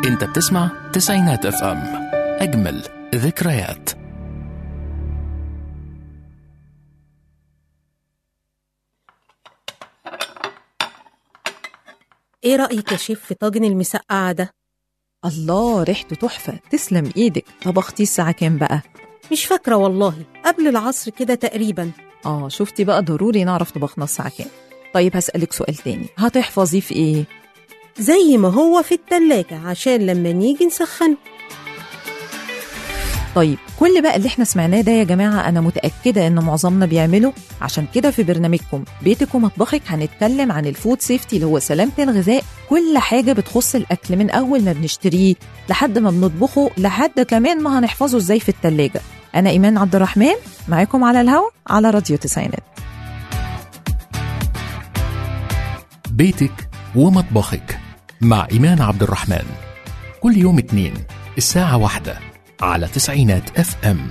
انت بتسمع تسعينات اف ام اجمل ذكريات ايه رأيك يا شيف في طاجن المسقعة ده؟ الله ريحته تحفة تسلم ايدك طبختي الساعة كام بقى؟ مش فاكرة والله قبل العصر كده تقريبا اه شفتي بقى ضروري نعرف طبخنا الساعة كام طيب هسألك سؤال تاني هتحفظيه في ايه؟ زي ما هو في التلاجة عشان لما نيجي نسخنه طيب كل بقى اللي احنا سمعناه ده يا جماعة أنا متأكدة إن معظمنا بيعمله عشان كده في برنامجكم بيتك ومطبخك هنتكلم عن الفود سيفتي اللي هو سلامة الغذاء كل حاجة بتخص الأكل من أول ما بنشتريه لحد ما بنطبخه لحد كمان ما هنحفظه إزاي في التلاجة أنا إيمان عبد الرحمن معاكم على الهوا على راديو تسعينات بيتك ومطبخك مع إيمان عبد الرحمن كل يوم اتنين الساعة واحدة على تسعينات اف ام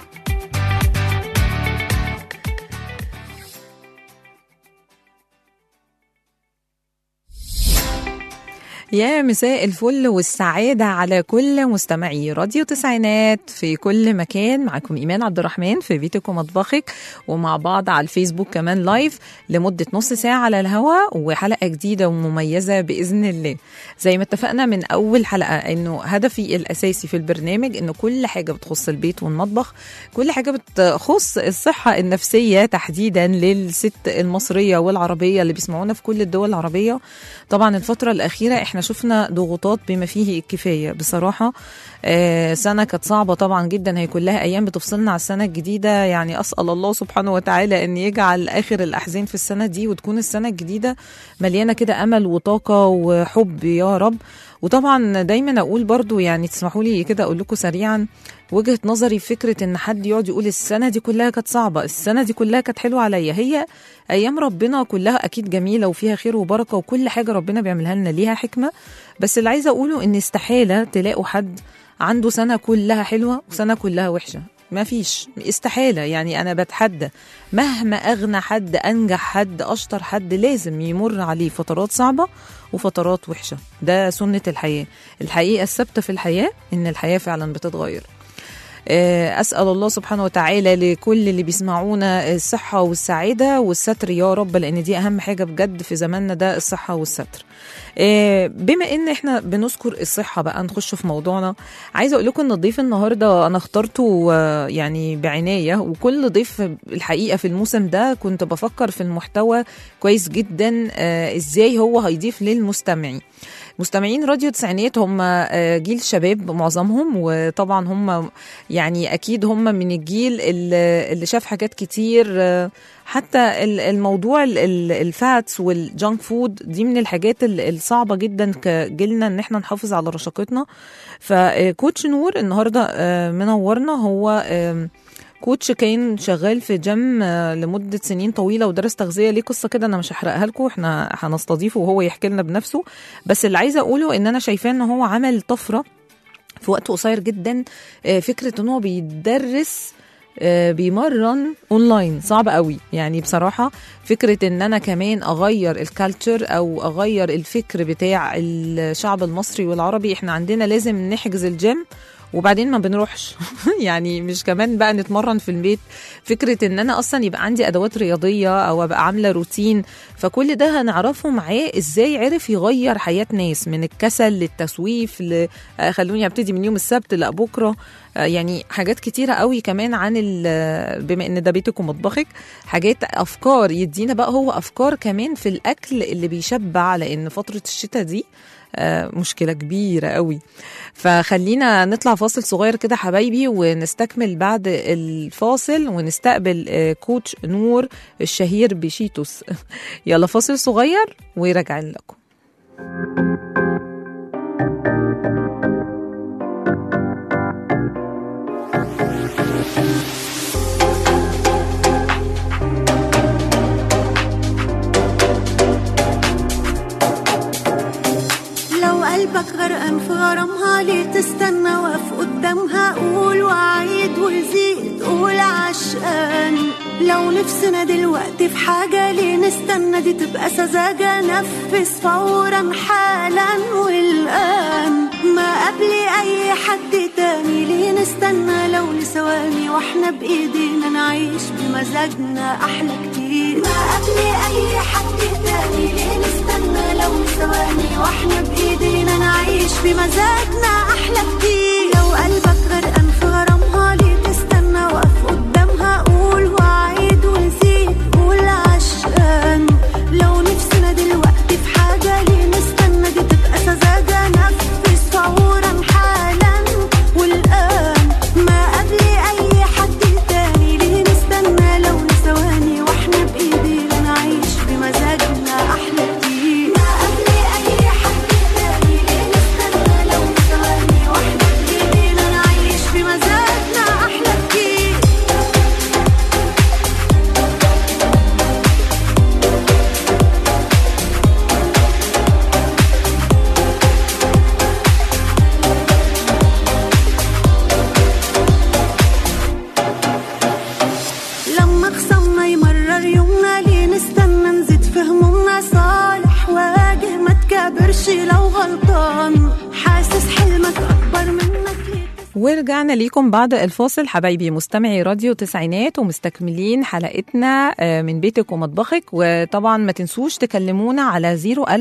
يا مساء الفل والسعادة على كل مستمعي راديو تسعينات في كل مكان معكم إيمان عبد الرحمن في بيتك ومطبخك ومع بعض على الفيسبوك كمان لايف لمدة نص ساعة على الهواء وحلقة جديدة ومميزة بإذن الله زي ما اتفقنا من أول حلقة إنه هدفي الأساسي في البرنامج إنه كل حاجة بتخص البيت والمطبخ كل حاجة بتخص الصحة النفسية تحديدا للست المصرية والعربية اللي بيسمعونا في كل الدول العربية طبعا الفترة الأخيرة احنا شفنا ضغوطات بما فيه الكفاية بصراحة آه سنة كانت صعبة طبعا جدا هي كلها أيام بتفصلنا على السنة الجديدة يعني أسأل الله سبحانه وتعالى أن يجعل آخر الأحزان في السنة دي وتكون السنة الجديدة مليانة كده أمل وطاقة وحب يا رب وطبعا دايما أقول برضو يعني تسمحوا لي كده أقول لكم سريعا وجهة نظري في فكرة إن حد يقعد يقول السنة دي كلها كانت صعبة السنة دي كلها كانت حلوة عليا هي أيام ربنا كلها أكيد جميلة وفيها خير وبركة وكل حاجة ربنا بيعملها لنا ليها حكمة بس اللي عايزة أقوله إن استحالة تلاقوا حد عنده سنة كلها حلوة وسنة كلها وحشة ما فيش استحالة يعني أنا بتحدى مهما أغنى حد أنجح حد أشطر حد لازم يمر عليه فترات صعبة وفترات وحشة ده سنة الحياة الحقيقة الثابتة في الحياة إن الحياة فعلا بتتغير أسأل الله سبحانه وتعالى لكل اللي بيسمعونا الصحة والسعادة والستر يا رب لأن دي أهم حاجة بجد في زماننا ده الصحة والستر بما ان احنا بنذكر الصحه بقى نخش في موضوعنا عايزه اقول لكم ان الضيف النهارده انا اخترته يعني بعنايه وكل ضيف الحقيقه في الموسم ده كنت بفكر في المحتوى كويس جدا ازاي هو هيضيف للمستمعين مستمعين راديو تسعينات هم جيل شباب معظمهم وطبعا هم يعني اكيد هم من الجيل اللي شاف حاجات كتير حتى الموضوع الفاتس والجانك فود دي من الحاجات الصعبة جدا كجيلنا ان احنا نحافظ على رشاقتنا فكوتش نور النهاردة منورنا هو كوتش كان شغال في جيم لمده سنين طويله ودرس تغذيه ليه قصه كده انا مش هحرقها لكم احنا هنستضيفه وهو يحكي لنا بنفسه بس اللي عايزه اقوله ان انا شايفاه ان هو عمل طفره في وقت قصير جدا فكره ان هو بيدرس بيمرن اونلاين صعب قوي يعني بصراحه فكره ان انا كمان اغير الكالتشر او اغير الفكر بتاع الشعب المصري والعربي احنا عندنا لازم نحجز الجيم وبعدين ما بنروحش يعني مش كمان بقى نتمرن في البيت فكره ان انا اصلا يبقى عندي ادوات رياضيه او ابقى عامله روتين فكل ده هنعرفه معاه ازاي عرف يغير حياه ناس من الكسل للتسويف ل... خلوني ابتدي من يوم السبت لا بكره يعني حاجات كتيرة قوي كمان عن بما ان ده بيتك ومطبخك حاجات افكار يدينا بقى هو افكار كمان في الاكل اللي بيشبع لان فترة الشتاء دي مشكلة كبيرة قوي فخلينا نطلع فاصل صغير كده حبايبي ونستكمل بعد الفاصل ونستقبل كوتش نور الشهير بشيتوس يلا فاصل صغير وراجعين لكم قلبك غرقان في غرامها ليه تستنى واقف قدامها قول وعيد وزيد قول عشقان لو نفسنا دلوقتي في حاجة ليه نستنى دي تبقى سذاجة نفذ فورا حالا والآن ما قبل اي حد تاني ليه نستنى لو لثواني واحنا بايدينا نعيش بمزاجنا احلى كتير ما قبل اي حد تاني ليه نستنى لو لثواني واحنا بايدينا نعيش بمزاجنا احلى كتير لو قلبك غرقان في غرامها ليه تستنى واقف قدامها قول وعيد ونسيت قول عشقان لو نفسنا دلوقتي في حاجة ليه نستنى دي تبقى سذاجة نفذ فورا حالا والآن ما قبل أي حد تاني ليه نستنى لو لثواني واحنا بإيدينا نعيش بمزاجنا أحلى كتير ما قبل أي حد تاني ليه نستنى لو لثواني واحنا بإيدينا نعيش بمزاجنا أحلى كتير لما خصمنا يمرر يومنا ليه نستنى نزيد في همومنا صالح واجه ما تكابرش لو غلطان حاسس حلمك اكبر منك ليه ورجعنا ليكم بعد الفاصل حبايبي مستمعي راديو تسعينات ومستكملين حلقتنا آه، من بيتك ومطبخك وطبعا ما تنسوش تكلمونا على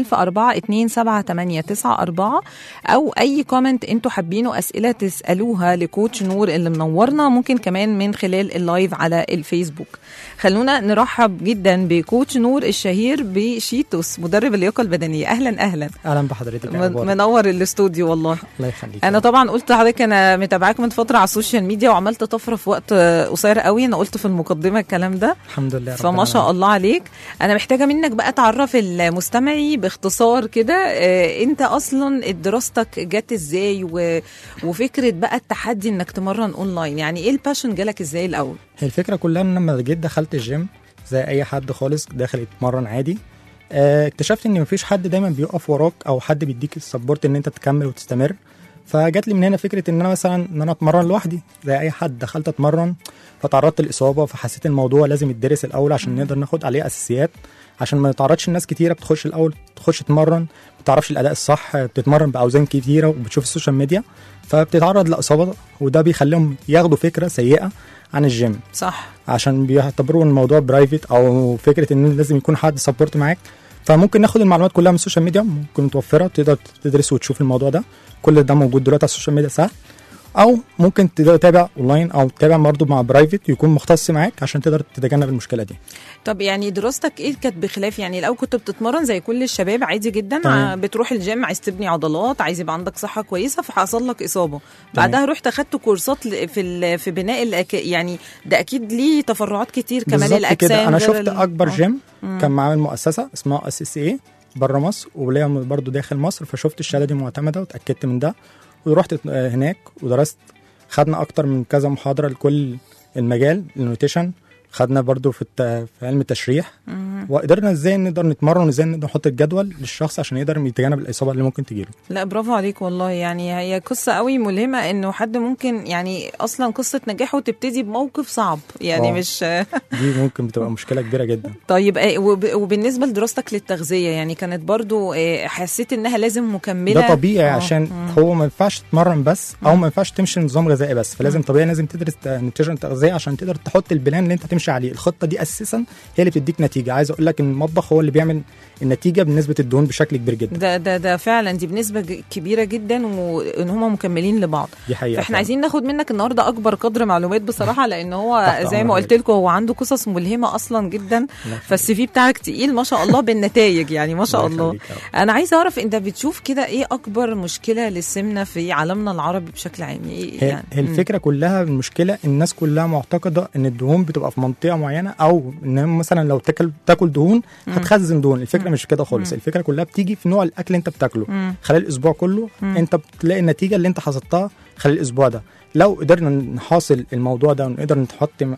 010427894 أو أي كومنت انتوا حابينه أسئلة تسألوها لكوتش نور اللي منورنا ممكن كمان من خلال اللايف على الفيسبوك خلونا نرحب جدا بكوتش نور الشهير بشيتوس مدرب اللياقة البدنية أهلا أهلا اهلا بحضرتك من- أخبارك؟ منور الاستوديو والله الله يخليك انا طبعا قلت لحضرتك انا متابعاك من فتره على السوشيال ميديا وعملت طفره في وقت آه، قصير قوي انا قلت في المقدمه الكلام ده الحمد لله فما شاء الله عليك انا محتاجه منك بقى تعرف المستمعي باختصار كده آه، انت اصلا دراستك جت ازاي و... وفكره بقى التحدي انك تمرن اونلاين يعني ايه الباشن جالك ازاي الاول هي الفكره كلها ان لما جيت دخلت الجيم زي اي حد خالص داخل يتمرن عادي آه، اكتشفت ان مفيش حد دايما بيقف وراك او حد بيديك السبورت ان انت تكمل وتستمر فجات لي من هنا فكره ان انا مثلا ان انا اتمرن لوحدي زي اي حد دخلت اتمرن فتعرضت لاصابه فحسيت الموضوع لازم يدرس الاول عشان نقدر ناخد عليه اساسيات عشان ما نتعرضش لناس كتيره بتخش الاول تخش تتمرن ما بتعرفش الاداء الصح بتتمرن باوزان كتيره وبتشوف السوشيال ميديا فبتتعرض لاصابه وده بيخليهم ياخدوا فكره سيئه عن الجيم صح عشان بيعتبروا الموضوع برايفت او فكره ان لازم يكون حد سبورت معاك فممكن ناخد المعلومات كلها من السوشيال ميديا ممكن متوفره تقدر تدرس وتشوف الموضوع ده كل ده موجود دلوقتي على السوشيال ميديا سهل او ممكن تقدر تتابع اونلاين او تتابع برضه مع برايفت يكون مختص معاك عشان تقدر تتجنب المشكله دي طب يعني دراستك ايه كانت بخلاف يعني الاول كنت بتتمرن زي كل الشباب عادي جدا تمام. ع- بتروح الجيم عايز تبني عضلات عايز يبقى عندك صحه كويسه فحصل لك اصابه بعدها رحت اخدت كورسات ل- في ال- في بناء الأك... يعني ده اكيد ليه تفرعات كتير كمان بالظبط الاجسام كده انا غير شفت ال- اكبر آه. جيم كان معامل مؤسسه اسمها اس اس اي بره مصر وليا برضه داخل مصر فشفت الشهاده دي معتمده واتاكدت من ده ورحت آه، هناك ودرست خدنا اكتر من كذا محاضره لكل المجال النوتيشن خدنا برضو في الت... في علم التشريح وقدرنا ازاي نقدر نتمرن وازاي نقدر نحط الجدول للشخص عشان يقدر يتجنب الاصابه اللي ممكن تجيله لا برافو عليك والله يعني هي قصة قوي ملهمة انه حد ممكن يعني اصلا قصة نجاحه تبتدي بموقف صعب يعني آه. مش دي ممكن بتبقى مشكله كبيره جدا طيب آه، وب- وبالنسبة لدراستك للتغذية يعني كانت برضو آه، حسيت انها لازم مكملة ده طبيعي آه. عشان مم. هو ما ينفعش تتمرن بس او ما ينفعش تمشي نظام غذائي بس فلازم طبيعي لازم تدرس نتيجه تغذيه عشان تقدر تحط البلان اللي انت تمشي عليه الخطه دي اساسا هي اللي بتديك نتيجه عايز اقول لك ان المطبخ هو اللي بيعمل النتيجه بنسبه الدهون بشكل كبير جدا ده ده ده فعلا دي بنسبة ج- كبيرة جدا وان هم مكملين لبعض دي حقيقه فاحنا فعلا. عايزين ناخد منك النهارده اكبر قدر معلومات بصراحه لان هو تحت زي ما أمرك. قلت لكم هو عنده قصص ملهمه اصلا جدا الله يخليك. فالسي في بتاعك تقيل ما شاء الله بالنتائج يعني ما شاء الله الله يخليك يا رب. انا عايزه اعرف انت بتشوف كده ايه اكبر مشكله للسمنه في عالمنا العربي بشكل عام ايه هي, يعني هي الفكره كلها المشكله الناس كلها معتقده ان الدهون بتبقى في منطقه معينه او ان مثلا لو تاكل تاكل دهون هتخزن دهون الفكره مش كده خالص الفكره كلها بتيجي في نوع الاكل اللي انت بتاكله مم. خلال الاسبوع كله انت بتلاقي النتيجه اللي انت حصدتها خلال الاسبوع ده لو قدرنا نحاصل الموضوع ده ونقدر نحط م-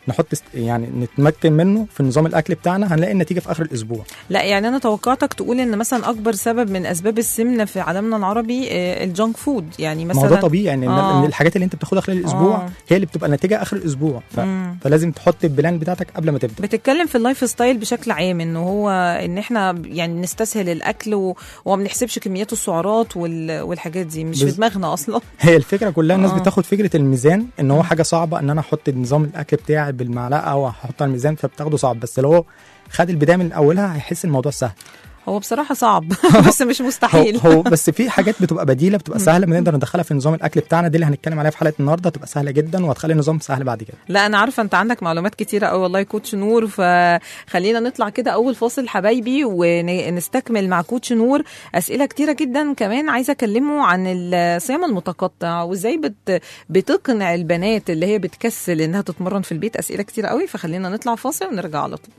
نحط است- يعني نتمكن منه في نظام الاكل بتاعنا هنلاقي النتيجه في اخر الاسبوع لا يعني انا توقعتك تقول ان مثلا اكبر سبب من اسباب السمنه في عالمنا العربي آه، الجنك فود يعني ما هو مثلا ده طبيعي ان آه. إن الحاجات اللي انت بتاخدها خلال الاسبوع آه. هي اللي بتبقى النتيجه اخر الاسبوع ف... مم. فلازم تحط البلان بتاعتك قبل ما تبدا بتتكلم في اللايف ستايل بشكل عام انه هو ان احنا يعني نستسهل الاكل و- وما بنحسبش كميات السعرات وال- والحاجات دي مش في بز- دماغنا اصلا هي الفكره كلها الناس آه. بتاخد فكره الميزان ان هو حاجه صعبه ان انا احط نظام الاكل بتاعي بالمعلقه واحطه على الميزان فبتاخده صعب بس لو هو خد البدايه من اولها هيحس الموضوع سهل هو بصراحه صعب بس مش هو, مستحيل هو بس في حاجات بتبقى بديله بتبقى سهله بنقدر ندخلها في نظام الاكل بتاعنا دي اللي هنتكلم عليها في حلقه النهارده تبقى سهله جدا وهتخلي النظام سهل بعد كده لا انا عارفه انت عندك معلومات كتيره قوي والله كوتش نور فخلينا نطلع كده اول فاصل حبايبي ونستكمل مع كوتش نور اسئله كتيره جدا كمان عايزه اكلمه عن الصيام المتقطع وازاي بت بتقنع البنات اللي هي بتكسل انها تتمرن في البيت اسئله كتيره قوي فخلينا نطلع فاصل ونرجع على طول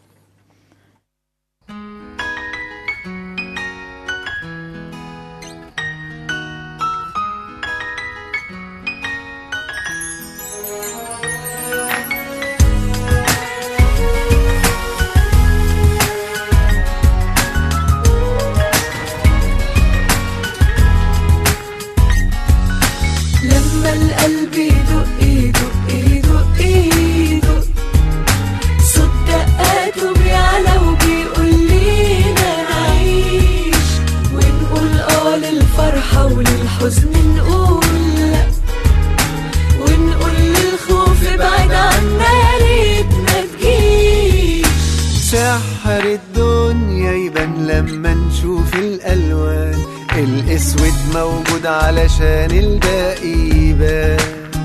لما القلب يدق يدق يدق يدق صوت دقاته بيعلى وبيقول لينا نعيش ونقول اه للفرحة وللحزن نقول لا ونقول للخوف ابعد عنا يا ريت ما تجيش سحر الدنيا يبان لما نشوف الألوان الأسود موجود علشان الباقي يبان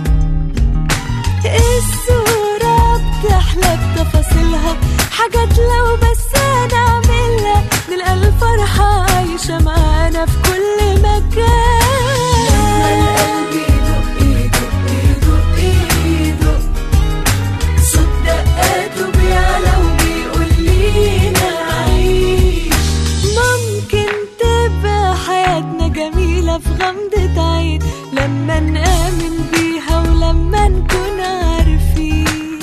الصورة بتحلى بتفاصيلها حاجات لو بس هنعملها نلقى الفرحة عايشة معانا في كل مكان لما القلب يدق يدق يدق يدق صوت دقاته بيعلى وبيقول لينا عيش ممكن تبقى حياتنا جميلة في غمضة عين لما نآمن بيها ولما نكون عارفين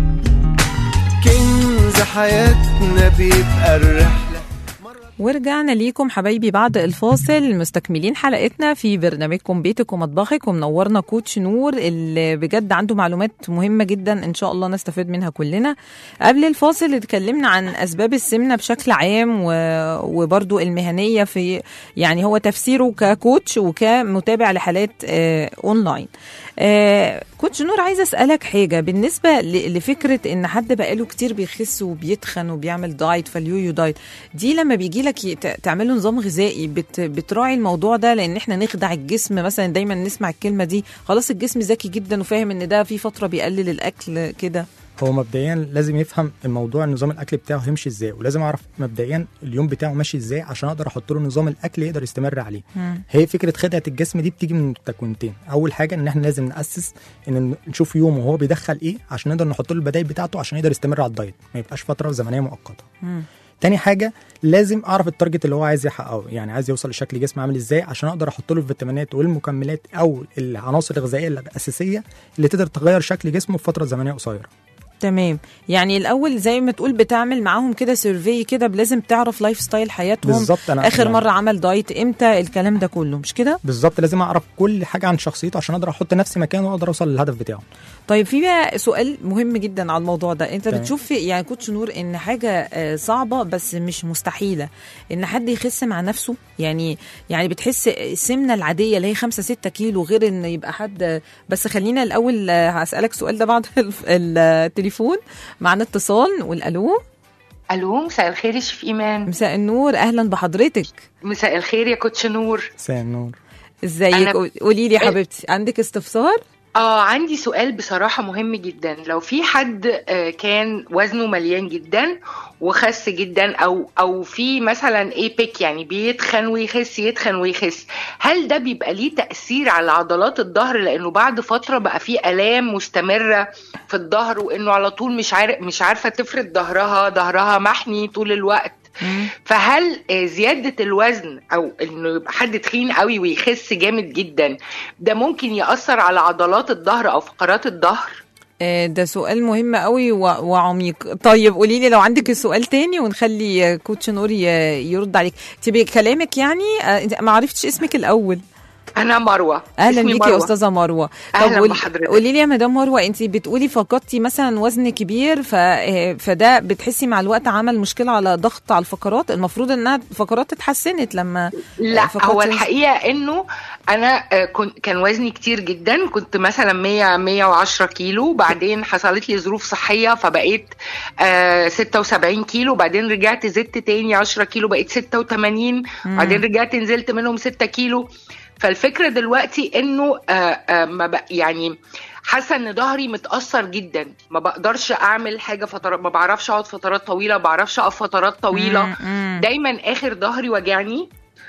كنز حياتنا بيبقى الرحلة ورجعنا ليكم حبايبي بعد الفاصل مستكملين حلقتنا في برنامجكم بيتك ومطبخك ومنورنا كوتش نور اللي بجد عنده معلومات مهمة جدا ان شاء الله نستفيد منها كلنا قبل الفاصل اتكلمنا عن اسباب السمنة بشكل عام و... وبرضو المهنية في يعني هو تفسيره ككوتش وكمتابع لحالات آه اونلاين آه كوتش نور عايزه اسالك حاجه بالنسبه ل- لفكره ان حد بقاله كتير بيخس وبيتخن وبيعمل دايت فاليويو دايت دي لما بيجي لك ي- ت- تعمل له نظام غذائي بت بتراعي الموضوع ده لان احنا نخدع الجسم مثلا دايما نسمع الكلمه دي خلاص الجسم ذكي جدا وفاهم ان ده في فتره بيقلل الاكل كده هو مبدئيا لازم يفهم الموضوع نظام الاكل بتاعه هيمشي ازاي ولازم اعرف مبدئيا اليوم بتاعه ماشي ازاي عشان اقدر احط له نظام الاكل يقدر يستمر عليه هي فكره خدعه الجسم دي بتيجي من تكوينتين اول حاجه ان احنا لازم ناسس ان نشوف يومه وهو بيدخل ايه عشان نقدر نحط له البدائل بتاعته عشان يقدر يستمر على الدايت ما يبقاش فتره زمنيه مؤقته تاني حاجه لازم اعرف التارجت اللي هو عايز يحققه يعني عايز يوصل لشكل جسم عامل ازاي عشان اقدر احط له الفيتامينات والمكملات او العناصر الغذائيه الاساسيه اللي تقدر تغير شكل جسمه في فتره زمنيه قصيره تمام يعني الاول زي ما تقول بتعمل معاهم كده سيرفي كده لازم تعرف لايف ستايل حياتهم بالظبط انا اخر يعني مره عمل دايت امتى الكلام ده كله مش كده بالظبط لازم اعرف كل حاجه عن شخصيته عشان اقدر احط نفسي مكانه واقدر اوصل للهدف بتاعه طيب في بقى سؤال مهم جدا على الموضوع ده انت تمام. بتشوف في يعني كوتش نور ان حاجه آه، صعبه بس مش مستحيله ان حد يخس مع نفسه يعني يعني بتحس السمنه العاديه اللي هي 5 6 كيلو غير ان يبقى حد بس خلينا الاول آه، هسالك السؤال ده بعد الف- التليفون معانا اتصال نقول الو الو مساء الخير يا شيف ايمان مساء النور اهلا بحضرتك مساء الخير يا كوتش نور مساء النور ازيك أنا- قولي لي يا حبيبتي عندك استفسار اه عندي سؤال بصراحة مهم جدا لو في حد آه، كان وزنه مليان جدا وخس جدا او او في مثلا ايبك يعني بيتخن ويخس يتخن ويخس هل ده بيبقى ليه تأثير على عضلات الظهر لانه بعد فترة بقى في آلام مستمرة في الظهر وانه على طول مش عارف مش عارفة تفرد ظهرها ظهرها محني طول الوقت فهل آه، زيادة الوزن أو إنه يبقى حد تخين قوي ويخس جامد جدا ده ممكن يأثر على عضلات الظهر أو فقرات الظهر؟ آه، ده سؤال مهم قوي و- وعميق طيب قولي لي لو عندك سؤال تاني ونخلي آه، كوتش نور ي- يرد عليك تبي كلامك يعني آه، انت ما عرفتش اسمك الاول انا مروه اهلا اسمي بيكي يا مروة. استاذه مروه أهلاً قولي- بحضرتك. قولي لي يا مدام مروه انت بتقولي فقدتي مثلا وزن كبير ف... آه، فده بتحسي مع الوقت عمل مشكله على ضغط على الفقرات المفروض انها الفقرات اتحسنت لما لا فقدتي هو وزن. الحقيقه انه انا آه، كنت كان وزني كتير جدا كنت مثلا 100 110 كيلو بعدين حصلت لي ظروف صحيه فبقيت آه 76 كيلو بعدين رجعت زدت تاني 10 كيلو بقيت 86 بعدين رجعت نزلت منهم 6 كيلو فالفكره دلوقتي انه آه آه ما بق يعني حاسه ان ظهري متاثر جدا ما بقدرش اعمل حاجه فترات ما بعرفش اقعد فترات طويله ما بعرفش اقف فترات طويله مم، مم. دايما اخر ظهري وجعني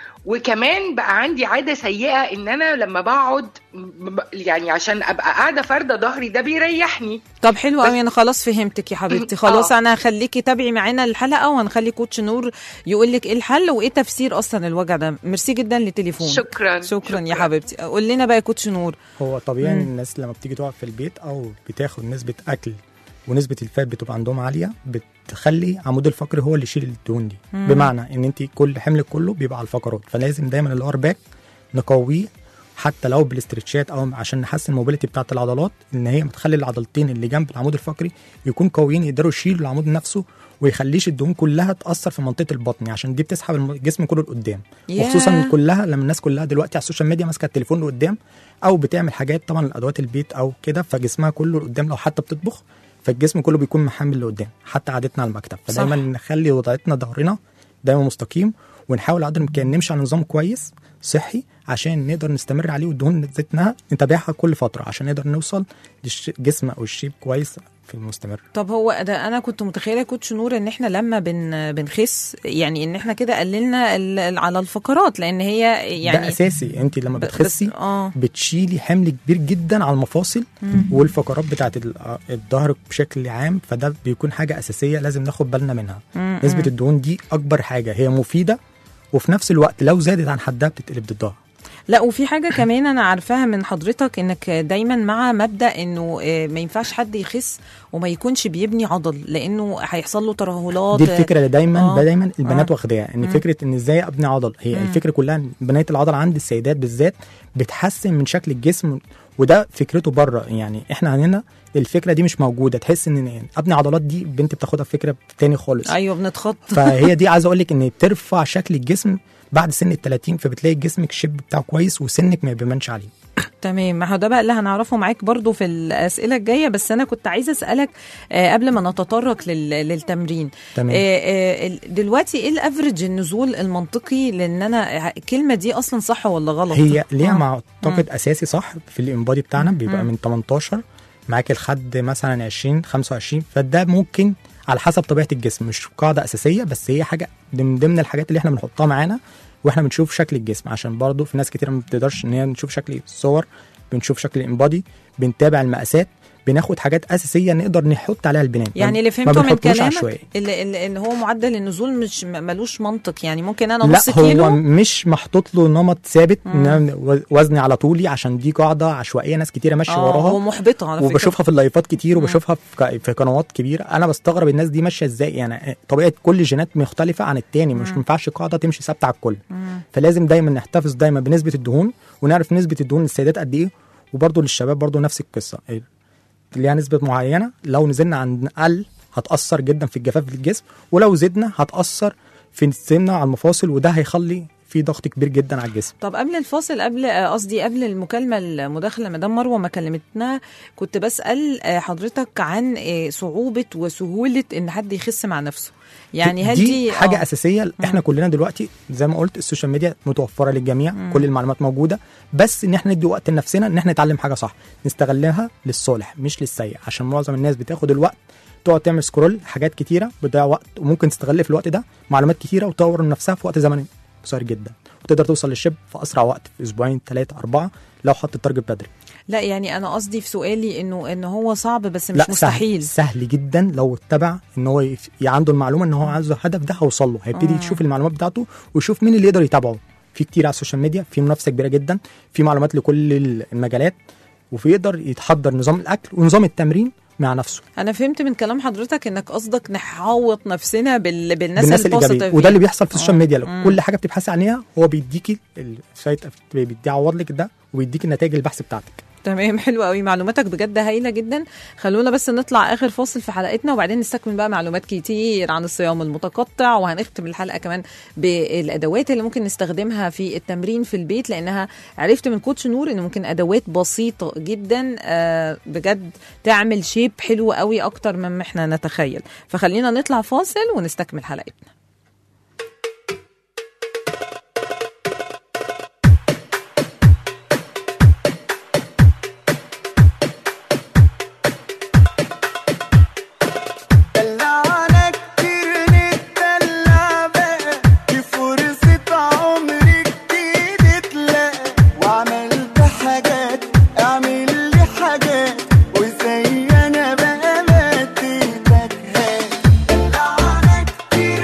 وكمان بقى عندي عاده سيئه ان انا لما بقعد ب- يعني عشان ابقى قاعده فارده ظهري ده بيريحني طب حلو بس- قوي انا خلاص فهمتك يا حبيبتي خلاص آه. انا هخليكي تابعي معانا الحلقه وهنخلي كوتش نور يقول لك ايه الحل وايه تفسير اصلا الوجع ده ميرسي جدا للتليفون شكرا شكرا يا حبيبتي قول لنا بقى يا كوتش نور هو طبيعي ان مم. الناس لما بتيجي تقعد في البيت او بتاخد نسبه اكل ونسبه الفات بتبقى عندهم عاليه بتخلي عمود الفقري هو اللي يشيل الدهون دي مم. بمعنى ان انت كل حملك كله بيبقى على الفقرات فلازم دايما اللور باك نقويه حتى لو بالاسترتشات او عشان نحسن الموبيليتي بتاعه العضلات ان هي بتخلي العضلتين اللي جنب العمود الفقري يكون قويين يقدروا يشيلوا العمود نفسه ويخليش الدهون كلها تاثر في منطقه البطن عشان دي بتسحب الم- الجسم كله لقدام ياه. وخصوصا كلها لما الناس كلها دلوقتي على السوشيال ميديا ماسكه التليفون لقدام او بتعمل حاجات طبعا الادوات البيت او كده فجسمها كله لقدام لو حتى بتطبخ فالجسم كله بيكون محمل لقدام حتى قعدتنا على المكتب فدايما صح. نخلي وضعتنا ظهرنا دايما مستقيم ونحاول قدر الامكان نمشي على نظام كويس صحي عشان نقدر نستمر عليه والدهون ذاتنا نتابعها كل فتره عشان نقدر نوصل للجسم او الشيب كويس في المستمر طب هو ده انا كنت متخيله يا كوتش نور ان احنا لما بن بنخس يعني ان احنا كده قللنا ال- ال- على الفقرات لان هي يعني يعني ده اساسي انت لما ب- بس- بتخسي اه بتشيلي حمل كبير جدا على المفاصل والفقرات بتاعت ال- الظهر بشكل عام فده بيكون حاجه اساسيه لازم ناخد بالنا منها مم، نسبه مم. الدهون دي اكبر حاجه هي مفيده وفي نفس الوقت لو زادت عن حدها بتتقلب ضدها لا وفي حاجه كمان انا عارفاها من حضرتك انك دايما مع مبدا انه آه، ما ينفعش حد يخس وما يكونش بيبني عضل لانه هيحصل له ترهلات دي الفكره اللي دايما آه. آه. دايما البنات آه. واخداها ان مم. فكره ان ازاي ابني عضل هي مم. الفكره كلها ان بنايه العضل عند السيدات بالذات بتحسن من شكل الجسم وده فكرته بره يعني احنا عندنا الفكره دي مش موجوده تحس ان ابني عضلات دي بنت بتاخدها في فكره تاني خالص ايوه بنتخط فهي دي عايز اقول لك ان بترفع شكل الجسم بعد سن ال 30 فبتلاقي جسمك الشيب بتاعه كويس وسنك ما بيبانش عليه تمام ما هو ده بقى اللي هنعرفه معاك برضو في الاسئله الجايه بس انا كنت عايزه اسالك آه، قبل ما نتطرق لل- للتمرين تمام آه، آه، ال- دلوقتي ايه الافرج النزول المنطقي لان انا الكلمه دي اصلا صح ولا غلط هي ليها آه. معتقد اساسي صح في الانبادي بتاعنا بيبقى مم. من 18 معاك لحد مثلا 20 25 فده ممكن على حسب طبيعه الجسم مش قاعده اساسيه بس هي حاجه من ضمن الحاجات اللي احنا بنحطها معانا واحنا بنشوف شكل الجسم عشان برضو في ناس كتير ما بتقدرش ان هي نشوف شكل الصور بنشوف شكل الانبادي بنتابع المقاسات بناخد حاجات اساسيه نقدر نحط عليها البناء يعني اللي ما فهمته من بنحطوش كلامك عشوائي. اللي اللي- ان هو معدل النزول مش م- ملوش منطق يعني ممكن انا لا نص هو كيلو مش محطوط له نمط ثابت مم. إن أنا وزني على طولي عشان دي قاعده عشوائيه ناس كتيره ماشيه اه وراها هو محبطه على فكره وبشوفها في اللايفات كتير مم. وبشوفها في ق- في قنوات كبيره انا بستغرب الناس دي ماشيه ازاي يعني طبيعه كل جينات مختلفه عن التاني مش مم. ينفعش قاعده تمشي ثابته على الكل مم. فلازم دايما نحتفظ دايما بنسبه الدهون ونعرف نسبه الدهون للسيدات قد ايه وبرضه للشباب برضه نفس القصه ليها نسبه معينه لو نزلنا عن اقل هتاثر جدا في الجفاف في الجسم ولو زدنا هتاثر في السمنه على المفاصل وده هيخلي في ضغط كبير جدا على الجسم طب قبل الفاصل قبل آه، قصدي قبل المكالمه المداخله مدام مروه ما كلمتنا كنت بسال آه، حضرتك عن آه، صعوبه وسهوله ان حد يخس مع نفسه يعني هل دي, دي حاجه آه، اساسيه احنا كلنا دلوقتي زي ما قلت السوشيال ميديا متوفره للجميع مم. كل المعلومات موجوده بس ان احنا ندي وقت لنفسنا ان احنا نتعلم حاجه صح نستغلها للصالح مش للسيء عشان معظم الناس بتاخد الوقت تقعد تعمل سكرول حاجات كتيره بتضيع وقت وممكن تستغل في الوقت ده معلومات كتيره وتطور من نفسها في وقت زمني قصير جدا وتقدر توصل للشيب في اسرع وقت في اسبوعين ثلاثه اربعه لو حط التارجت بدري لا يعني انا قصدي في سؤالي انه ان هو صعب بس مش لا مستحيل سهل, سهل جدا لو اتبع ان هو يف- ي- عنده المعلومه ان هو عايز الهدف ده هيوصل له هيبتدي آه. يشوف المعلومات بتاعته ويشوف مين اللي يقدر يتابعه في كتير على السوشيال ميديا في منافسه كبيره جدا في معلومات لكل ال- المجالات وفي يقدر يتحضر نظام الاكل ونظام التمرين مع نفسه انا فهمت من كلام حضرتك انك قصدك نحوط نفسنا بال... بالناس, بالناس البوزيتيف الايجابيه وده اللي بيحصل في السوشيال آه. ميديا مم. كل حاجه بتبحثي عنها هو بيديكي السايت بيعوض لك ده ويديكي نتائج البحث بتاعتك تمام حلو قوي معلوماتك بجد هايله جدا خلونا بس نطلع اخر فاصل في حلقتنا وبعدين نستكمل بقى معلومات كتير عن الصيام المتقطع وهنختم الحلقه كمان بالادوات اللي ممكن نستخدمها في التمرين في البيت لانها عرفت من كوتش نور ان ممكن ادوات بسيطه جدا آه، بجد تعمل شيب حلو قوي اكتر مما احنا نتخيل فخلينا نطلع فاصل ونستكمل حلقتنا دلعنا كتير نتدلع بقى دي فرصة عمري جديد تلاقى وعملت حاجات اعمل لي حاجات وزي انا بقى مديتك هات دلعنا كتير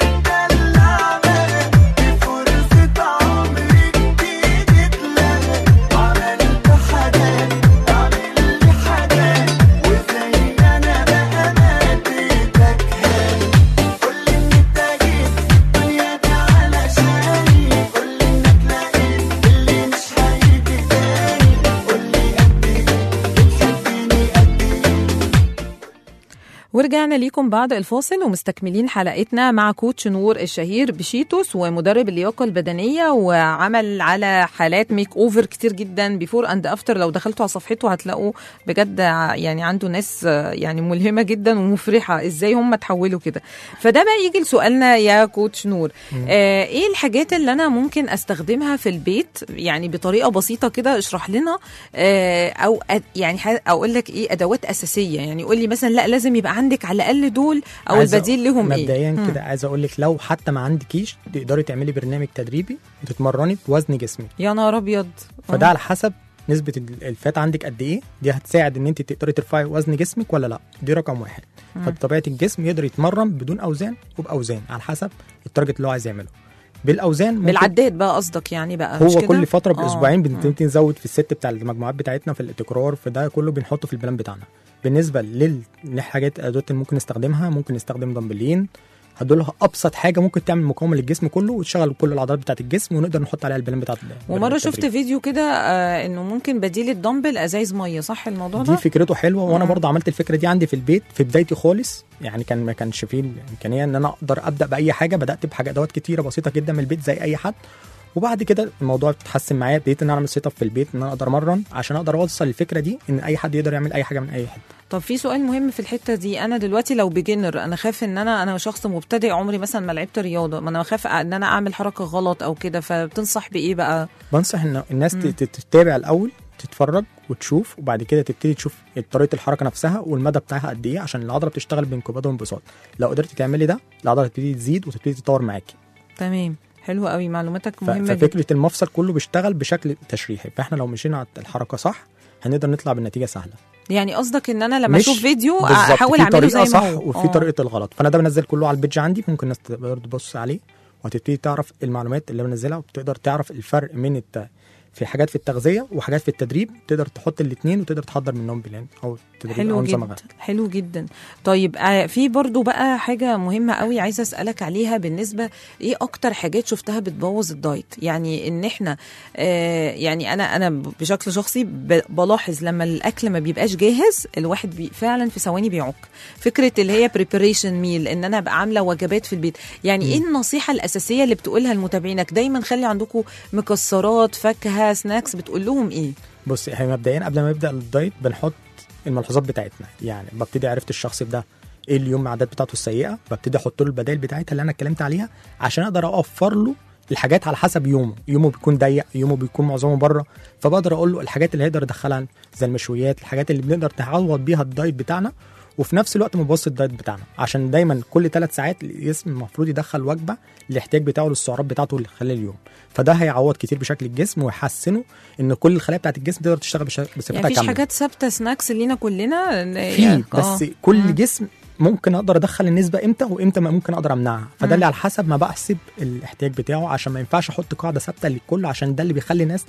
نتدلع بقى دي فرصة عمري جديد تلاقى وعملت حاجات اعمل لي حاجات وزي انا بقى مديتك هات قولي ان انت جيت الدنيا دي علشاني قولي انك لقيت اللي مش هيجي تاني قولي قد ايه بتحبني قد ايه ورجعنا ليكم بعد الفاصل ومستكملين حلقتنا مع كوتش نور الشهير بشيتوس ومدرب اللياقه البدنيه وعمل على حالات ميك اوفر كتير جدا بيفور اند افتر لو دخلتوا على صفحته هتلاقوا بجد ع- يعني عنده ناس آه، يعني ملهمه جدا ومفرحه ازاي هم تحولوا كده فده بقى يجي لسؤالنا يا كوتش نور آه ايه الحاجات اللي انا ممكن استخدمها في البيت يعني بطريقه بسيطه كده اشرح لنا آه او أد يعني ح- اقول لك ايه ادوات اساسيه يعني قول لي مثلا لا لازم يبقى عندك على الاقل دول او عايز البديل لهم ايه مبدئيا مم. كده عايز اقول لك لو حتى ما عندكيش تقدري تعملي برنامج تدريبي وتتمرني بوزن جسمك يا نهار ابيض فده على حسب نسبه ال- الفات عندك قد ايه دي هتساعد ان انت تقدري ترفعي وزن جسمك ولا لا دي رقم واحد فبطبيعه الجسم يقدر يتمرن بدون اوزان وباوزان على حسب التارجت اللي هو عايز يعمله بالاوزان ممكن بالعداد بقى قصدك يعني بقى مش هو كده؟ كل فتره آه. باسبوعين آه. بنبتدي نزود في الست بتاع المجموعات بتاعتنا في التكرار في ده كله بنحطه في البلان بتاعنا بالنسبه للحاجات الادوات اللي ممكن نستخدمها ممكن نستخدم دمبلين هدولها ابسط حاجه ممكن تعمل مقاومه للجسم كله وتشغل كل العضلات بتاعه الجسم ونقدر نحط عليها البلان بتاعت ومره شفت التدريب. فيديو كده آه انه ممكن بديل الدمبل ازايز ميه صح الموضوع دي ده فكرته حلوه وانا آه. برضه عملت الفكره دي عندي في البيت في بدايتي خالص يعني كان ما كانش فيه الامكانيه ان انا اقدر ابدا باي حاجه بدات بحاجات ادوات كتيره بسيطه جدا من البيت زي اي حد وبعد كده الموضوع اتحسن معايا بديت ان انا اعمل سيت اب في البيت ان انا اقدر امرن عشان اقدر اوصل الفكره دي ان اي حد يقدر يعمل اي حاجه من اي حته طب في سؤال مهم في الحته دي انا دلوقتي لو بيجنر انا خاف ان انا انا شخص مبتدئ عمري مثلا ما لعبت رياضه ما انا خاف ان انا اعمل حركه غلط او كده فبتنصح بايه بقى بنصح ان الناس مم. تت- تتابع الاول تتفرج وتشوف وبعد كده تبتدي تشوف طريقه الحركه نفسها والمدى بتاعها قد ايه عشان العضله بتشتغل بانقباض وانبساط لو قدرتي تعملي ده العضله تبتدي تزيد وتبتدي تتطور معاكي تمام حلو قوي معلوماتك ف- مهمه جدا ففكره المفصل كله بيشتغل بشكل تشريحي فاحنا لو مشينا على الحركه صح هنقدر نطلع بالنتيجه سهله يعني قصدك ان انا لما مش اشوف فيديو بالظبط، احاول في اعمله طريقه زي صح ما هو وفي آه. طريقه الغلط فانا ده بنزل كله على البيج عندي ممكن الناس برضه تبص عليه وهتبتدي تعرف المعلومات اللي بنزلها وتقدر تعرف الفرق من الت... في حاجات في التغذيه وحاجات في التدريب تقدر تحط الاثنين وتقدر تحضر منهم بلان او تدريب حلو او نظام جدا غذائي. حلو جدا طيب آه، في برضو بقى حاجة مهمة قوي عايزة أسألك عليها بالنسبة إيه أكتر حاجات شفتها بتبوظ الدايت يعني إن إحنا آه يعني أنا أنا بشكل شخصي ب- بلاحظ لما الأكل ما بيبقاش جاهز الواحد بي فعلا في ثواني بيعك فكرة اللي هي بريبريشن ميل إن أنا أبقى عاملة وجبات في البيت يعني إيه النصيحة الأساسية اللي بتقولها لمتابعينك دايما خلي عندكم مكسرات فاكهة سناكس بتقول لهم إيه بص احنا مبدئيا قبل ما نبدا الدايت بنحط الملحوظات بتاعتنا يعني ببتدي عرفت الشخص ده ايه اليوم العادات بتاعته السيئه ببتدي احط له البدائل بتاعتها اللي انا اتكلمت عليها عشان اقدر اوفر له الحاجات على حسب يومه يومه بيكون ضيق يومه بيكون معظمه بره فبقدر اقول له الحاجات اللي هيقدر يدخلها زي المشويات الحاجات اللي بنقدر نعوض بيها الدايت بتاعنا وفي نفس الوقت ما نبوظش الدايت بتاعنا عشان دايما كل ثلاث ساعات الجسم المفروض يدخل وجبه الاحتياج بتاعه للسعرات بتاعته خلال اليوم فده هيعوض كتير بشكل الجسم ويحسنه ان كل الخلايا بتاعت الجسم تقدر تشتغل بش- بصفتها يعني مفيش كامله حاجات ثابته سناكس لينا كلنا في يعني- بس آه. كل مم. جسم ممكن اقدر ادخل النسبه امتى وامتى ما ممكن اقدر امنعها فده اللي على حسب ما بحسب الاحتياج بتاعه عشان ما ينفعش احط قاعده ثابته للكل عشان ده اللي بيخلي ناس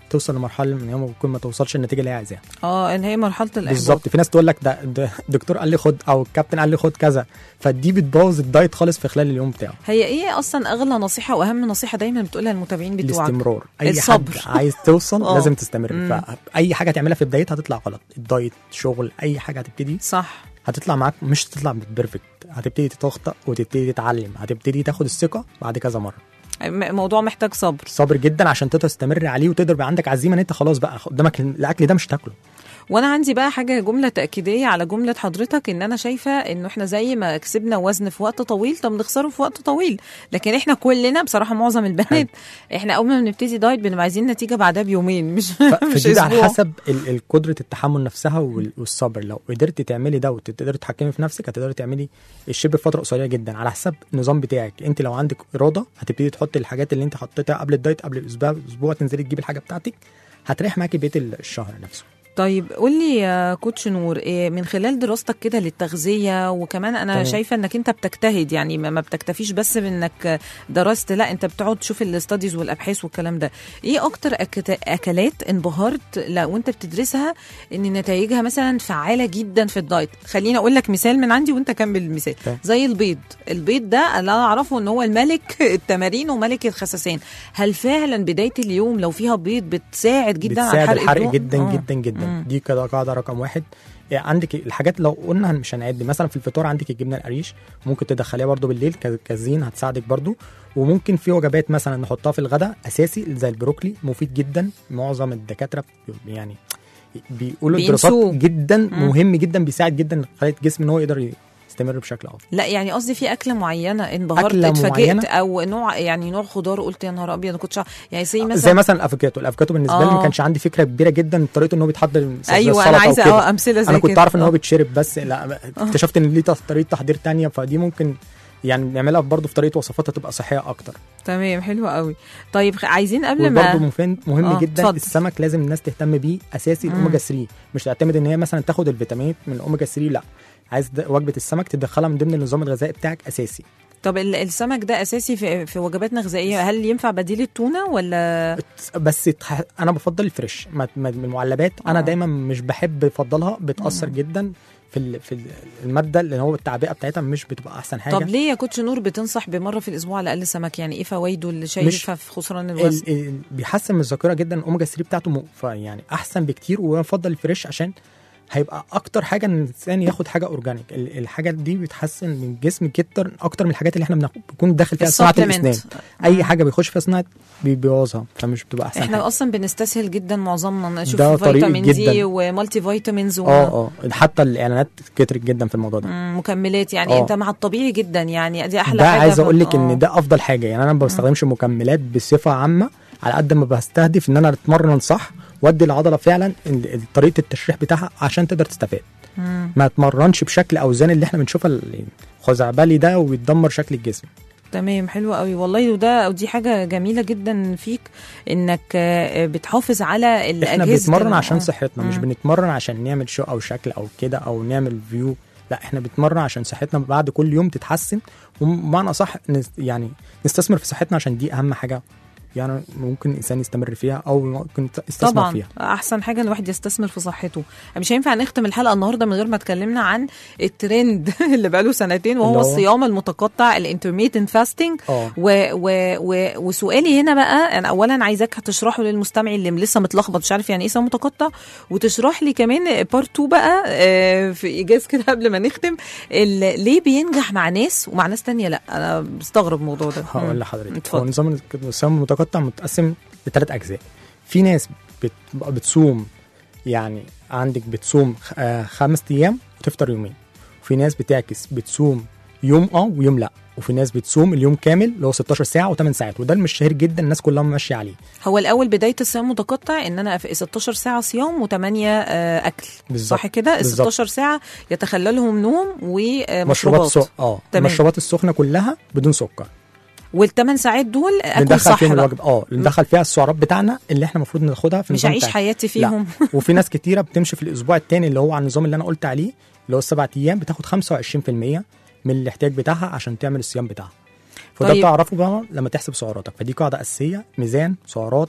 توصل لمرحله ان هي ممكن ما توصلش النتيجه اللي هي عايزاها اه ان هي مرحله الاحباط بالظبط في ناس تقول لك ده, ده الدكتور قال لي خد او الكابتن قال لي خد كذا فدي بتبوظ الدايت خالص في خلال اليوم بتاعه هي ايه اصلا اغلى نصيحه واهم نصيحه دايما بتقولها للمتابعين بتوعك الاستمرار اي الصبر. حد عايز توصل آه. لازم تستمر مم. فاي حاجه تعملها في بدايتها هتطلع غلط الدايت شغل اي حاجه هتبتدي صح هتطلع معاك مش تطلع بيرفكت هتبتدي تخطأ وتبتدي تتعلم هتبتدي تاخد الثقه بعد كذا مره م- موضوع محتاج صبر صبر جدا عشان تقدر تستمر عليه وتقدر يبقى عندك عزيمه ان انت خلاص بقى قدامك الاكل ده مش تاكله وانا عندي بقى حاجه جمله تاكيديه على جمله حضرتك ان انا شايفه انه احنا زي ما كسبنا وزن في وقت طويل طب نخسره في وقت طويل لكن احنا كلنا بصراحه معظم البنات احنا اول ما بنبتدي دايت بنبقى عايزين نتيجه بعدها بيومين مش ف- مش فدي ده على اسبوع حسب ال- ال- قدره التحمل نفسها وال- والصبر لو قدرتي تعملي ده وتقدري تتحكمي في نفسك هتقدري تعملي الشيب في فتره قصيره جدا على حسب النظام بتاعك انت لو عندك اراده هتبتدي تحطي الحاجات اللي انت حطيتها قبل الدايت قبل الاسبوع اسبوع تنزلي تجيبي الحاجه بتاعتك هتريح معاكي بقيه الشهر نفسه طيب قول لي يا كوتش نور إيه من خلال دراستك كده للتغذيه وكمان انا تمام. شايفه انك انت بتجتهد يعني ما ما بتكتفيش بس بانك درست لا انت بتقعد تشوف الاستاديز والابحاث والكلام ده ايه اكتر أكت- اكلات انبهرت لا وانت بتدرسها ان نتائجها مثلا فعاله جدا في الدايت خليني اقول لك مثال من عندي وانت كمل المثال تمام. زي البيض البيض ده اللي انا اعرفه ان هو الملك التمارين وملك الخسسان هل فعلا بدايه اليوم لو فيها بيض بتساعد جدا على بتساعد حرق الحرق الدهون؟ جدا آه. جدا جدا مم. دي كده قاعده رقم واحد يعني عندك الحاجات لو قلنا مش هنعد مثلا في الفطار عندك الجبنه القريش ممكن تدخليها برضو بالليل ك- كزين هتساعدك برضو وممكن في وجبات مثلا نحطها في الغداء اساسي زي البروكلي مفيد جدا معظم الدكاتره بي- يعني بيقولوا بينسوه. الدراسات جدا مم. مهم جدا بيساعد جدا خلايا الجسم ان هو يقدر يستمر بشكل افضل لا يعني قصدي في اكله معينه انبهرت أكلة اتفاجئت معينة؟ او نوع يعني نوع خضار قلت يا نهار ابيض انا كنتش عارف- يعني زي مثلا زي مثلا الافوكاتو الافوكاتو بالنسبه لي آه. ما كانش عندي فكره كبيره جدا طريقته ان هو بيتحضر زي ايوه انا السلطة عايزه وكده. اه امثله زي انا كنت كده. اعرف ان هو آه. بيتشرب بس لا اكتشفت ان ليه طريقه تحضير تانية فدي ممكن يعني نعملها برضه في طريقه وصفاتها تبقى صحيه اكتر تمام حلو قوي طيب خ- عايزين قبل وبرضه ما مهم مهم آه، جدا اتفضل. السمك لازم الناس تهتم بيه اساسي مم. الاوميجا 3 مش تعتمد ان هي مثلا تاخد الفيتامينات من الاوميجا 3 لا عايز د- وجبه السمك تدخلها من ضمن النظام الغذائي بتاعك اساسي طب ال- السمك ده اساسي في, في وجباتنا الغذائيه هل ينفع بديل التونه ولا بس تح- انا بفضل الفريش ما- ما- من المعلبات انا آه. دايما مش بحب افضلها بتاثر جدا في ال- في ال- الماده اللي هو التعبئه بتاعتها مش بتبقى احسن حاجه طب ليه يا كوتش نور بتنصح بمره في الاسبوع على الاقل سمك يعني ايه فوائده اللي شايفها في خسران الوزن ال- ال- بيحسن من الذاكره جدا الاوميجا 3 بتاعته م- فيعني احسن بكتير ويفضل الفريش عشان هيبقى اكتر حاجه ان الانسان ياخد حاجه اورجانيك ال- الحاجه دي بتحسن من الجسم جدا اكتر من الحاجات اللي احنا بناخد بيكون داخل فيها صناعه السبلمنت. الاسنان اي حاجه بيخش فيها صناعه بيبوظها فمش بتبقى احسن احنا حاجه اصلا بنستسهل جدا معظمنا نشوف ده طريقي فيتامين دي جداً. ومالتي فيتامينز و... اه اه حتى الاعلانات كترت جدا في الموضوع ده مم، مكملات يعني آه. انت مع الطبيعي جدا يعني دي احلى ده حاجه عايز في- اقول لك آه. ان ده افضل حاجه يعني انا ما بستخدمش مكملات بصفه عامه على قد ما بستهدف ان انا اتمرن صح وادي العضله فعلا ال- ال- طريقه التشريح بتاعها عشان تقدر تستفاد مم. ما اتمرنش بشكل اوزان اللي احنا بنشوفها ال- الخزعبلي ده ويتدمر شكل الجسم تمام حلو قوي والله وده ودي حاجه جميله جدا فيك انك آه، بتحافظ على احنا الاجهزه بنتمرن ال- عشان آه. صحتنا مش مم. بنتمرن عشان نعمل شو او شكل او كده او نعمل فيو لا احنا بنتمرن عشان صحتنا بعد كل يوم تتحسن ومعنى صح نس- يعني نستثمر في صحتنا عشان دي اهم حاجه يعني ممكن الانسان يستمر فيها او ممكن يستثمر طبعا فيها احسن حاجه الواحد يستثمر في صحته مش هينفع نختم الحلقه النهارده من غير ما اتكلمنا عن الترند اللي بقاله سنتين وهو اللي هو؟ الصيام المتقطع الانترميتنت فاستنج اه و و و وسؤالي هنا بقى انا اولا عايزاك تشرحه للمستمع اللي لسه متلخبط مش عارف يعني ايه صيام متقطع وتشرح لي كمان بارت 2 بقى آه، في ايجاز كده قبل ما نختم ال- ليه بينجح مع ناس ومع ناس تانية لا انا بستغرب الموضوع ده هقول مم. لحضرتك هو اتفضل نظام الصيام المتقطع متقسم لثلاث اجزاء في ناس بت- بتصوم يعني عندك بتصوم خ- آه، خمس ايام وتفطر يومين وفي ناس بتعكس بتصوم يوم اه ويوم لا وفي ناس بتصوم اليوم كامل اللي هو 16 ساعه و8 ساعات وده المش شهير جدا الناس كلها ماشيه عليه هو الاول بدايه الصيام المتقطع ان انا في 16 ساعه صيام و8 اكل بالظبط صح كده ال بالظبط. 16 ساعه يتخللهم نوم مشروبات ومشروبات سو... اه تمام. المشروبات السخنه كلها بدون سكر والثمان ساعات دول اكل ندخل صح فيهم بقى الوجبه اه ندخل فيها السعرات بتاعنا اللي احنا المفروض ناخدها في مش النظام هعيش بتاعنا. حياتي فيهم وفي ناس كتيره بتمشي في الاسبوع الثاني اللي هو على النظام اللي انا قلت عليه اللي هو السبع ايام بتاخد 25% من الاحتياج بتاعها عشان تعمل الصيام بتاعها فده طيب. بتعرفه بقى لما تحسب سعراتك فدي قاعده اساسيه ميزان سعرات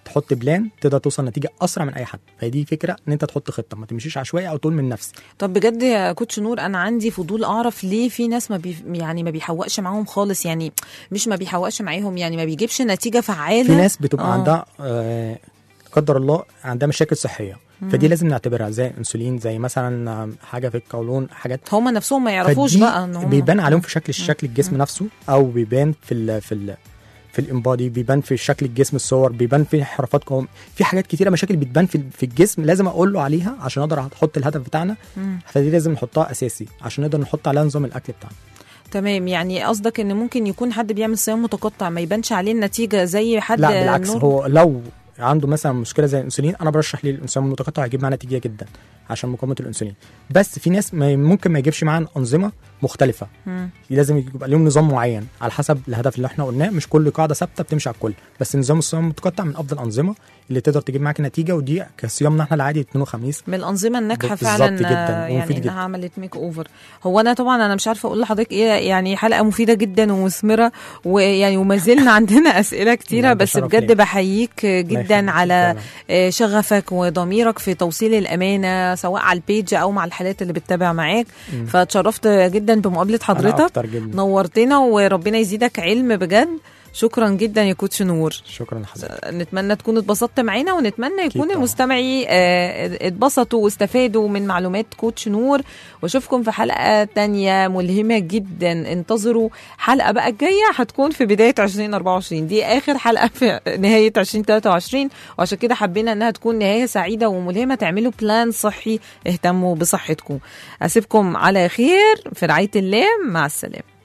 تحط بلان تقدر توصل نتيجه اسرع من اي حد فدي فكره ان انت تحط خطه ما تمشيش عشوائي او تقول من نفسي طب بجد يا كوتش نور انا عندي فضول اعرف ليه في ناس ما بي يعني ما بيحوقش معاهم خالص يعني مش ما بيحوقش معاهم يعني ما بيجيبش نتيجه فعاله في ناس بتبقى آه. آه. عندها آه قدر الله عندها مشاكل صحيه فدي لازم نعتبرها زي انسولين زي مثلا آه، حاجه في القولون حاجات هما نفسهم ما يعرفوش فدي بقى ان هم بيبان عليهم في شكل شكل الجسم نفسه او بيبان في ال في ال في الامبادي بيبان في شكل الجسم الصور بيبان في انحرافات قوم في حاجات كتيره مشاكل بتبان في في الجسم لازم اقول له عليها عشان اقدر احط الهدف بتاعنا مم. فدي لازم نحطها اساسي عشان نقدر نحط عليها نظام الاكل بتاعنا تمام يعني قصدك ان ممكن يكون حد بيعمل صيام متقطع ما يبانش عليه النتيجه زي حد لا بالعكس نور- هو لو عنده مثلا مشكله زي الانسولين انا برشح ليه الانسولين المتقطع هيجيب معاه نتيجه جدا عشان مقاومه الانسولين بس في ناس ما ممكن ما يجيبش معاه انظمه مختلفه مم. لازم يبقى لهم نظام معين على حسب الهدف اللي احنا قلناه مش كل قاعده ثابته بتمشي على الكل بس نظام الصيام المتقطع من افضل الانظمه اللي تقدر تجيب معاك نتيجه ودي كصيامنا احنا العادي اثنين وخميس من الانظمه الناجحه بالظبط فعلا جداً، آه، يعني ومفيد انها جداً. عملت ميك اوفر هو انا طبعا انا مش عارفه اقول لحضرتك ايه يعني حلقه مفيده جدا ومثمره ويعني وما زلنا عندنا اسئله كتيره لا، ده بس شرف بجد ليا. بحييك الله جدا يخليك، على فعلاً. آه، شغفك وضميرك في توصيل الامانه سواء على البيج او مع الحالات اللي بتتابع معاك فتشرفت جدا بمقابله انا حضرتك اكتر جدا نورتنا وربنا يزيدك علم بجد شكرا جدا يا كوتش نور شكرا لحضرتك نتمنى تكون اتبسطت معانا ونتمنى يكون طبعاً. المستمعي آه، اتبسطوا واستفادوا من معلومات كوتش نور واشوفكم في حلقة تانية ملهمة جدا انتظروا حلقة بقى الجاية هتكون في بداية 2024 دي آخر حلقة في نهاية 2023 وعشان كده حبينا انها تكون نهاية سعيدة وملهمة تعملوا بلان صحي اهتموا بصحتكم أسيبكم على خير في رعاية الله مع السلامة